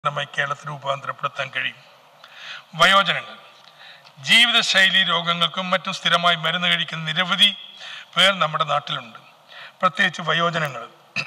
മായി കേരളത്തിൽ രൂപാന്തരപ്പെടുത്താൻ കഴിയും വയോജനങ്ങൾ ജീവിതശൈലി രോഗങ്ങൾക്കും മറ്റും സ്ഥിരമായി മരുന്ന് കഴിക്കുന്ന നിരവധി പേർ നമ്മുടെ നാട്ടിലുണ്ട് പ്രത്യേകിച്ച് വയോജനങ്ങൾ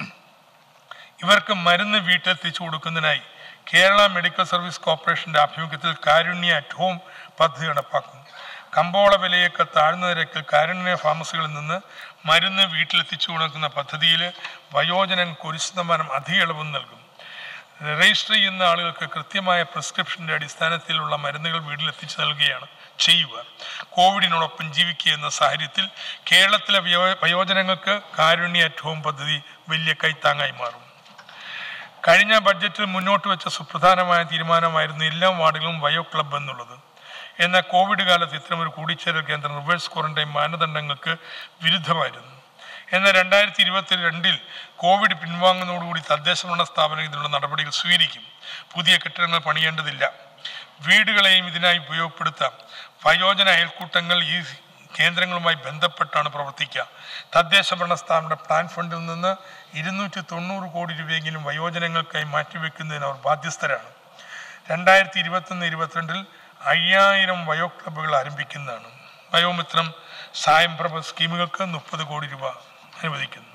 ഇവർക്ക് മരുന്ന് വീട്ടിലെത്തിച്ചു കൊടുക്കുന്നതിനായി കേരള മെഡിക്കൽ സർവീസ് കോർപ്പറേഷന്റെ ആഭിമുഖ്യത്തിൽ കാരുണ്യ അറ്റ് ഹോം പദ്ധതി നടപ്പാക്കും കമ്പോള വിലയേക്കാൾ താഴ്ന്ന നിരക്കിൽ കാരുണ്യ ഫാർമസികളിൽ നിന്ന് മരുന്ന് വീട്ടിലെത്തിച്ചു കൊടുക്കുന്ന പദ്ധതിയിൽ വയോജനങ്ങൾക്ക് ഒരു ശതമാനം അധിക ഇളവും നൽകും രജിസ്റ്റർ ചെയ്യുന്ന ആളുകൾക്ക് കൃത്യമായ പ്രിസ്ക്രിപ്ഷന്റെ അടിസ്ഥാനത്തിലുള്ള മരുന്നുകൾ വീട്ടിലെത്തിച്ചു നൽകുകയാണ് ചെയ്യുക കോവിഡിനോടൊപ്പം ജീവിക്കുക എന്ന സാഹചര്യത്തിൽ കേരളത്തിലെ വയോ- വയോജനങ്ങൾക്ക് കാരുണ്യ അറ്റ് ഹോം പദ്ധതി വലിയ കൈത്താങ്ങായി മാറും കഴിഞ്ഞ ബഡ്ജറ്റിൽ മുന്നോട്ട് വെച്ച സുപ്രധാനമായ തീരുമാനമായിരുന്നു എല്ലാ വാർഡുകളും വയോ ക്ലബ്ബ് എന്നുള്ളത് എന്നാൽ കോവിഡ് കാലത്ത് ഇത്തരമൊരു കൂടിച്ചേരൽ കേന്ദ്രം റിവേഴ്സ് ക്വാറന്റൈൻ മാനദണ്ഡങ്ങൾക്ക് വിരുദ്ധമായിരുന്നു എന്നാൽ രണ്ടായിരത്തി ഇരുപത്തി രണ്ടിൽ കോവിഡ് പിൻവാങ്ങുന്നതോടുകൂടി തദ്ദേശ ഭരണ സ്ഥാപനം ഇതിനുള്ള നടപടികൾ സ്വീകരിക്കും പുതിയ കെട്ടിടങ്ങൾ പണിയേണ്ടതില്ല വീടുകളെയും ഇതിനായി ഉപയോഗപ്പെടുത്താം വയോജന അയൽക്കൂട്ടങ്ങൾ ഈ കേന്ദ്രങ്ങളുമായി ബന്ധപ്പെട്ടാണ് പ്രവർത്തിക്കുക തദ്ദേശ ഭരണ സ്ഥാപന പ്ലാൻ ഫണ്ടിൽ നിന്ന് ഇരുന്നൂറ്റി തൊണ്ണൂറ് കോടി രൂപയെങ്കിലും വയോജനങ്ങൾക്കായി മാറ്റിവെക്കുന്നതിന് അവർ ബാധ്യസ്ഥരാണ് രണ്ടായിരത്തി ഇരുപത്തൊന്ന് ഇരുപത്തിരണ്ടിൽ അയ്യായിരം വയോ ക്ലബ്ബുകൾ ആരംഭിക്കുന്നതാണ് വയോമിത്രം സായംപ്രഭ സ്കീമുകൾക്ക് മുപ്പത് കോടി രൂപ അനുവദിക്കുന്നു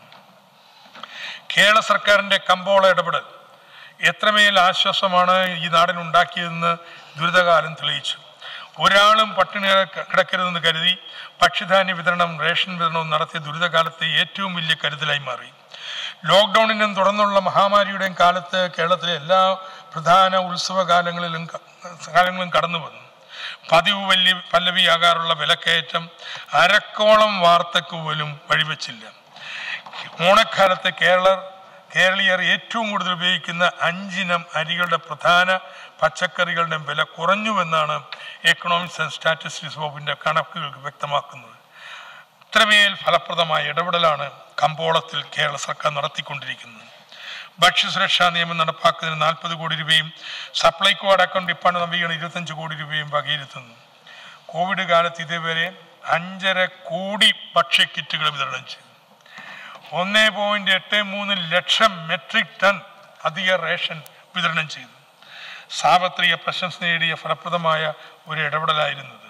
കേരള സർക്കാരിന്റെ കമ്പോള ഇടപെടൽ എത്രമേൽ ആശ്വാസമാണ് ഈ നാടിനുണ്ടാക്കിയതെന്ന് ദുരിതകാലം തെളിയിച്ചു ഒരാളും പട്ടിണി കിടക്ക- കിടക്കരുതെന്ന് കരുതി ഭക്ഷ്യധാന്യ വിതരണം റേഷൻ വിതരണവും നടത്തിയ ദുരിതകാലത്തെ ഏറ്റവും വലിയ കരുതലായി മാറി ലോക്ക്ഡൌണിനും തുടർന്നുള്ള മഹാമാരിയുടെയും കാലത്ത് കേരളത്തിലെ എല്ലാ പ്രധാന ഉത്സവകാലങ്ങളിലും ക- കാലങ്ങളും കടന്നു വന്നു പതിവ് വല്യ പല്ലവിയാകാറുള്ള വിലക്കയറ്റം അരക്കോളം വാർത്തക്ക് പോലും വഴിവെച്ചില്ല ഓണക്കാലത്ത് കേരളർ കേരളീയർ ഏറ്റവും കൂടുതൽ ഉപയോഗിക്കുന്ന അഞ്ചിനം അരികളുടെ പ്രധാന പച്ചക്കറികളുടെ വില കുറഞ്ഞുവെന്നാണ് എക്കണോമിക്സ് ആൻഡ് സ്റ്റാറ്റിസ്റ്റിക്സ് വകുപ്പിന്റെ കണക്കുകൾ വ്യക്തമാക്കുന്നത് ഇത്രമേൽ ഫലപ്രദമായ ഇടപെടലാണ് കമ്പോളത്തിൽ കേരള സർക്കാർ നടത്തിക്കൊണ്ടിരിക്കുന്നത് ഭക്ഷ്യസുരക്ഷാ നിയമം നടപ്പാക്കുന്നതിന് നാൽപ്പത് കോടി രൂപയും സപ്ലൈകോ അടക്കം ഡിപ്പാർട്ട്മെന്റ് നവീകരണം ഇരുപത്തഞ്ച് കോടി രൂപയും വകയിരുത്തുന്നു കോവിഡ് കാലത്ത് ഇതുവരെ അഞ്ചര കോടി ഭക്ഷ്യ കിറ്റുകൾ വിതരണം ചെയ്തു ഒന്ന് പോയിന്റ് എട്ട് മൂന്ന് ലക്ഷം മെട്രിക് ടൺ അധിക റേഷൻ വിതരണം ചെയ്തു സാർവത്രിക പ്രശംസ നേടിയ ഫലപ്രദമായ ഒരു ഇടപെടലായിരുന്നത്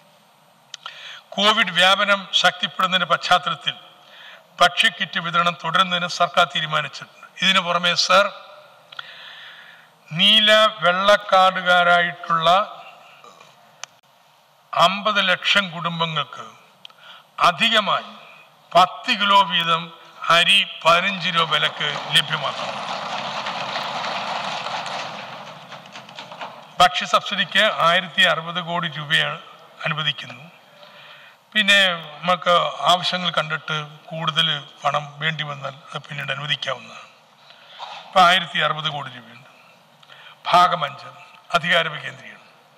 കോവിഡ് വ്യാപനം ശക്തിപ്പെടുന്നതിന്റെ പശ്ചാത്തലത്തിൽ ഭക്ഷ്യക്കിറ്റ് വിതരണം തുടരുന്നതിന് സർക്കാർ തീരുമാനിച്ചിട്ടുണ്ട് ഇതിനു പുറമെ സർ നീല വെള്ളക്കാർഡുകാരായിട്ടുള്ള അമ്പത് ലക്ഷം കുടുംബങ്ങൾക്ക് അധികമായി പത്ത് കിലോ വീതം അരി പതിനഞ്ച് രൂപ വിലക്ക് ലഭ്യമാക്കണം ഭക്ഷ്യ സബ്സിഡിക്ക് ആയിരത്തി അറുപത് കോടി രൂപയാണ് അനുവദിക്കുന്നു പിന്നെ നമുക്ക് ആവശ്യങ്ങൾ കണ്ടിട്ട് കൂടുതൽ പണം വേണ്ടി വന്നാൽ അത് പിന്നീട് അനുവദിക്കാവുന്നതാണ് ഇപ്പം ആയിരത്തി അറുപത് കോടി രൂപയുണ്ട് ഭാഗം അഞ്ച് അധികാര വികേന്ദ്രീകരണം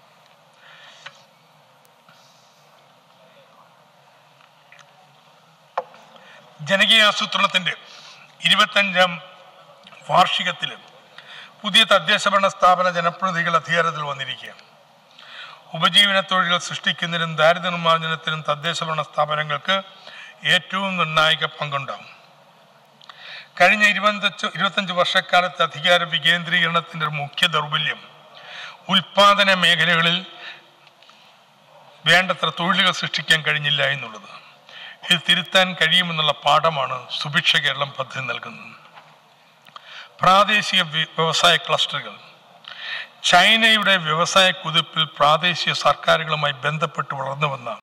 ജനകീയ ആസൂത്രണത്തിന്റെ ഇരുപത്തഞ്ചാം വാർഷികത്തിൽ പുതിയ തദ്ദേശ ഭരണ സ്ഥാപന ജനപ്രതിനിധികൾ അധികാരത്തിൽ വന്നിരിക്കുകയാണ് ഉപജീവന തൊഴിലുകൾ സൃഷ്ടിക്കുന്നതിനും ദാരിദ്ര്യ നിർമ്മാർജ്ജനത്തിനും തദ്ദേശ ഭരണ സ്ഥാപനങ്ങൾക്ക് ഏറ്റവും നിർണായക പങ്കുണ്ടാവും കഴിഞ്ഞ ഇരുപത്തഞ്ച് ഇരുപത്തഞ്ച് വർഷക്കാലത്തെ അധികാര വികേന്ദ്രീകരണത്തിന്റെ ഒരു മുഖ്യ ദൗർബല്യം ഉൽപാദന മേഖലകളിൽ വേണ്ടത്ര തൊഴിലുകൾ സൃഷ്ടിക്കാൻ കഴിഞ്ഞില്ല എന്നുള്ളത് ഇത് തിരുത്താൻ കഴിയുമെന്നുള്ള പാഠമാണ് സുഭിക്ഷ കേരളം പദ്ധതി നൽകുന്നത് പ്രാദേശിക വ്യ- വ്യവസായ ക്ലസ്റ്ററുകൾ ചൈനയുടെ വ്യവസായ കുതിപ്പിൽ പ്രാദേശിക സർക്കാരുകളുമായി ബന്ധപ്പെട്ട് വളർന്നു വന്ന